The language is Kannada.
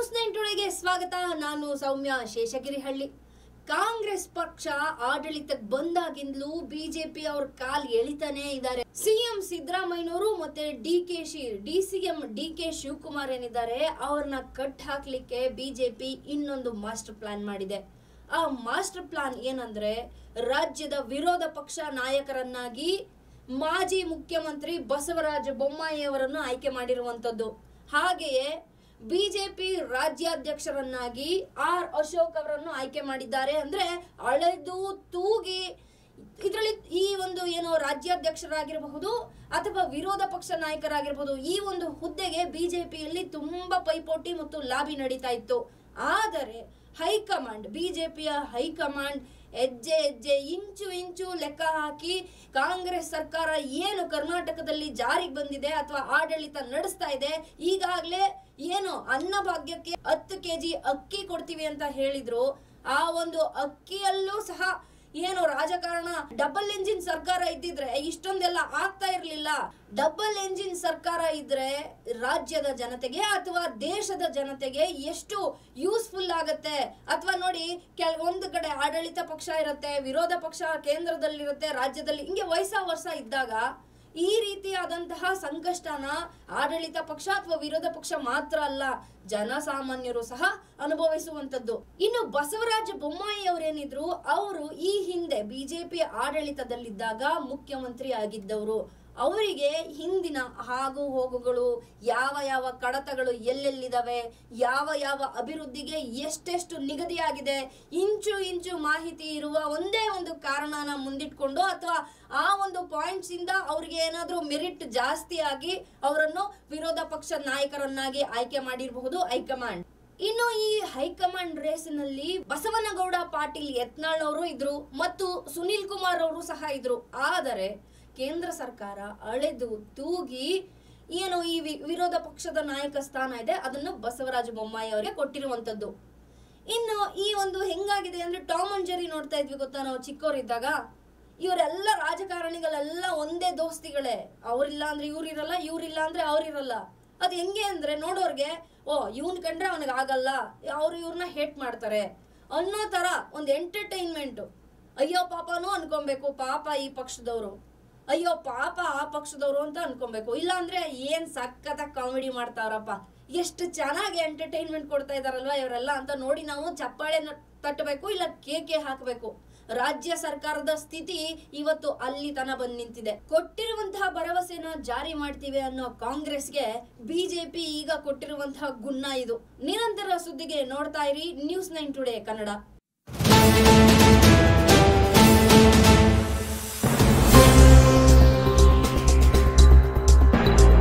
ನ್ಯೂಸ್ ನೈನ್ ಟುಡೆಗೆ ಸ್ವಾಗತ ನಾನು ಸೌಮ್ಯ ಶೇಷಗಿರಿಹಳ್ಳಿ ಕಾಂಗ್ರೆಸ್ ಪಕ್ಷ ಆಡಳಿತಕ್ಕೆ ಬಂದಾಗಿಂದಲೂ ಬಿಜೆಪಿ ಅವ್ರ ಕಾಲ್ ಎಳಿತಾನೆ ಇದ್ದಾರೆ ಸಿಎಂ ಸಿದ್ದರಾಮಯ್ಯನವರು ಮತ್ತೆ ಡಿ ಕೆ ಶಿ D CM D K Shivakumar ಏನಿದ್ದಾರೆ ಅವ್ರನ್ನ ಕಟ್ ಹಾಕ್ಲಿಕ್ಕೆ ಬಿಜೆಪಿ ಇನ್ನೊಂದು ಮಾಸ್ಟರ್ ಪ್ಲಾನ್ ಮಾಡಿದೆ ಆ ಮಾಸ್ಟರ್ ಪ್ಲಾನ್ ಏನಂದ್ರೆ ರಾಜ್ಯದ ವಿರೋಧ ಪಕ್ಷ ನಾಯಕರನ್ನಾಗಿ ಮಾಜಿ ಮುಖ್ಯಮಂತ್ರಿ ಬಸವರಾಜ ಬೊಮ್ಮಾಯಿ ಅವರನ್ನು ಆಯ್ಕೆ ಮಾಡಿರುವಂತದ್ದು ಹಾಗೆಯೇ ಬಿಜೆಪಿ ರಾಜ್ಯಾಧ್ಯಕ್ಷರನ್ನಾಗಿ ಆರ್ ಅಶೋಕ್ ಅವರನ್ನು ಆಯ್ಕೆ ಮಾಡಿದ್ದಾರೆ ಅಂದ್ರೆ ಅಳೆದು ತೂಗಿ ಇದರಲ್ಲಿ ಈ ಒಂದು ಏನು ರಾಜ್ಯಾಧ್ಯಕ್ಷರಾಗಿರಬಹುದು ಅಥವಾ ವಿರೋಧ ಪಕ್ಷ ನಾಯಕರಾಗಿರಬಹುದು ಈ ಒಂದು ಹುದ್ದೆಗೆ ಬಿಜೆಪಿಯಲ್ಲಿ ತುಂಬಾ ಪೈಪೋಟಿ ಮತ್ತು ಲಾಬಿ ನಡೀತಾ ಇತ್ತು ಆದರೆ ಹೈಕಮಾಂಡ್ ಬಿಜೆಪಿಯ ಹೈಕಮಾಂಡ್ ಹೆಜ್ಜೆ ಹೆಜ್ಜೆ ಇಂಚು ಇಂಚು ಲೆಕ್ಕ ಹಾಕಿ ಕಾಂಗ್ರೆಸ್ ಸರ್ಕಾರ ಏನು ಕರ್ನಾಟಕದಲ್ಲಿ ಜಾರಿಗೆ ಬಂದಿದೆ ಅಥವಾ ಆಡಳಿತ ನಡೆಸ್ತಾ ಇದೆ ಈಗಾಗಲೇ ಏನು ಅನ್ನಭಾಗ್ಯಕ್ಕೆ ಹತ್ತು ಕೆಜಿ ಅಕ್ಕಿ ಕೊಡ್ತೀವಿ ಅಂತ ಹೇಳಿದ್ರು ಆ ಒಂದು ಅಕ್ಕಿಯಲ್ಲೂ ಸಹ ಏನು ರಾಜಕಾರಣ ಡಬಲ್ ಎಂಜಿನ್ ಸರ್ಕಾರ ಇದ್ದಿದ್ರೆ ಇಷ್ಟೊಂದೆಲ್ಲ ಆಗ್ತಾ ಇರ್ಲಿಲ್ಲ ಡಬಲ್ ಎಂಜಿನ್ ಸರ್ಕಾರ ಇದ್ರೆ ರಾಜ್ಯದ ಜನತೆಗೆ ಅಥವಾ ದೇಶದ ಜನತೆಗೆ ಎಷ್ಟು ಯೂಸ್ಫುಲ್ ಆಗತ್ತೆ ಅಥವಾ ನೋಡಿ ಕೆಲ ಒಂದು ಕಡೆ ಆಡಳಿತ ಪಕ್ಷ ಇರುತ್ತೆ ವಿರೋಧ ಪಕ್ಷ ಕೇಂದ್ರದಲ್ಲಿರುತ್ತೆ ರಾಜ್ಯದಲ್ಲಿ ಹಿಂಗೆ ವಯಸ್ಸ ವರ್ಷ ಇದ್ದಾಗ ಈ ರೀತಿಯಾದಂತಹ ಸಂಕಷ್ಟನ ಆಡಳಿತ ಪಕ್ಷ ಅಥವಾ ವಿರೋಧ ಪಕ್ಷ ಮಾತ್ರ ಅಲ್ಲ ಜನಸಾಮಾನ್ಯರು ಸಹ ಅನುಭವಿಸುವಂತದ್ದು ಇನ್ನು ಬಸವರಾಜ ಬೊಮ್ಮಾಯಿ ಅವರೇನಿದ್ರು ಅವರು ಈ ಹಿಂದೆ ಬಿಜೆಪಿ ಆಡಳಿತದಲ್ಲಿದ್ದಾಗ ಮುಖ್ಯಮಂತ್ರಿ ಆಗಿದ್ದವರು ಅವರಿಗೆ ಹಿಂದಿನ ಹಾಗು ಹೋಗುಗಳು ಯಾವ ಯಾವ ಕಡತಗಳು ಎಲ್ಲೆಲ್ಲಿದಾವೆ ಯಾವ ಯಾವ ಅಭಿವೃದ್ಧಿಗೆ ಎಷ್ಟೆಷ್ಟು ನಿಗದಿಯಾಗಿದೆ ಇಂಚು ಇಂಚು ಮಾಹಿತಿ ಇರುವ ಒಂದೇ ಒಂದು ಕಾರಣನ ಮುಂದಿಟ್ಕೊಂಡು ಅಥವಾ ಆ ಒಂದು ಪಾಯಿಂಟ್ಸ್ ಇಂದ ಅವ್ರಿಗೆ ಏನಾದ್ರೂ ಮೆರಿಟ್ ಜಾಸ್ತಿ ಆಗಿ ಅವರನ್ನು ವಿರೋಧ ಪಕ್ಷ ನಾಯಕರನ್ನಾಗಿ ಆಯ್ಕೆ ಮಾಡಿರಬಹುದು ಹೈಕಮಾಂಡ್ ಇನ್ನು ಈ ಹೈಕಮಾಂಡ್ ರೇಸ್ನಲ್ಲಿ ಬಸವನಗೌಡ ಪಾಟೀಲ್ ಯತ್ನಾಳ್ ಅವರು ಇದ್ರು ಮತ್ತು ಸುನಿಲ್ ಕುಮಾರ್ ಅವರು ಸಹ ಇದ್ರು ಆದರೆ ಕೇಂದ್ರ ಸರ್ಕಾರ ಅಳೆದು ತೂಗಿ ಏನು ಈ ವಿ- ವಿರೋಧ ಪಕ್ಷದ ನಾಯಕ ಸ್ಥಾನ ಇದೆ ಅದನ್ನು ಬಸವರಾಜ ಬೊಮ್ಮಾಯಿ ಅವರಿಗೆ ಕೊಟ್ಟಿರುವಂತದ್ದು ಇನ್ನು ಈ ಒಂದು ಹೆಂಗಾಗಿದೆ ಅಂದ್ರೆ ಟಾಮ್ ಅಂಡ್ ಜೆರಿ ನೋಡ್ತಾ ಇದ್ವಿ ಗೊತ್ತಾ ನಾವು ಚಿಕ್ಕವರಿದ್ದಾಗ ಇವರೆಲ್ಲ ರಾಜಕಾರಣಿಗಳೆಲ್ಲ ಒಂದೇ ದೋಸ್ತಿಗಳೇ ಅವ್ರಿಲ್ಲ ಅಂದ್ರೆ ಇವ್ರಿರಲ್ಲ ಇವ್ರಿಲ್ಲ ಅಂದ್ರೆ ಅವ್ರಿರಲ್ಲ ಅದ್ ಹೆಂಗೆ ಅಂದ್ರೆ ನೋಡೋರ್ಗೆ ಓ ಇವನ್ ಕಂಡ್ರೆ ಅವನಿಗೆ ಆಗಲ್ಲ ಅವ್ರು ಇವ್ರನ್ನ ಹೇಟ್ ಮಾಡ್ತಾರೆ ಅನ್ನೋ ತರ ಒಂದು ಎಂಟರ್ಟೈನ್ಮೆಂಟ್ ಅಯ್ಯೋ ಪಾಪನೂ ಅನ್ಕೊಬೇಕು ಪಾಪ ಈ ಪಕ್ಷದವರು ಅಯ್ಯೋ ಪಾಪ ಆ ಪಕ್ಷದವರು ಅಂತ ಅನ್ಕೊಬೇಕು ಇಲ್ಲ ಅಂದ್ರೆ ಏನ್ ಸಖತ್ತ ಕಾಮಿಡಿ ಮಾಡ್ತಾವ್ರಪ್ಪ ಎಷ್ಟು ಚೆನ್ನಾಗಿ ಎಂಟರ್ಟೈನ್ಮೆಂಟ್ ಕೊಡ್ತಾ ಇದಾರಲ್ವಾ ಇವರೆಲ್ಲ ಅಂತ ನೋಡಿ ನಾವು ಚಪ್ಪಾಳೆ ನ- ತಟ್ಟಬೇಕು ಇಲ್ಲ ಕೇಕೆ ಹಾಕಬೇಕು ರಾಜ್ಯ ಸರ್ಕಾರದ ಸ್ಥಿತಿ ಇವತ್ತು ಅಲ್ಲಿ ತನ ಬಂದ್ ನಿಂತಿದೆ ಕೊಟ್ಟಿರುವಂತಹ ಭರವಸೆನ ಜಾರಿ ಮಾಡ್ತೀವಿ ಅನ್ನೋ ಕಾಂಗ್ರೆಸ್ಗೆ ಬಿಜೆಪಿ ಈಗ ಕೊಟ್ಟಿರುವಂತಹ ಗುನ್ನ ಇದು ನಿರಂತರ ಸುದ್ದಿಗೆ ನೋಡ್ತಾ ಇರಿ ನ್ಯೂಸ್ ನೈನ್ ಟುಡೇ ಕನ್ನಡ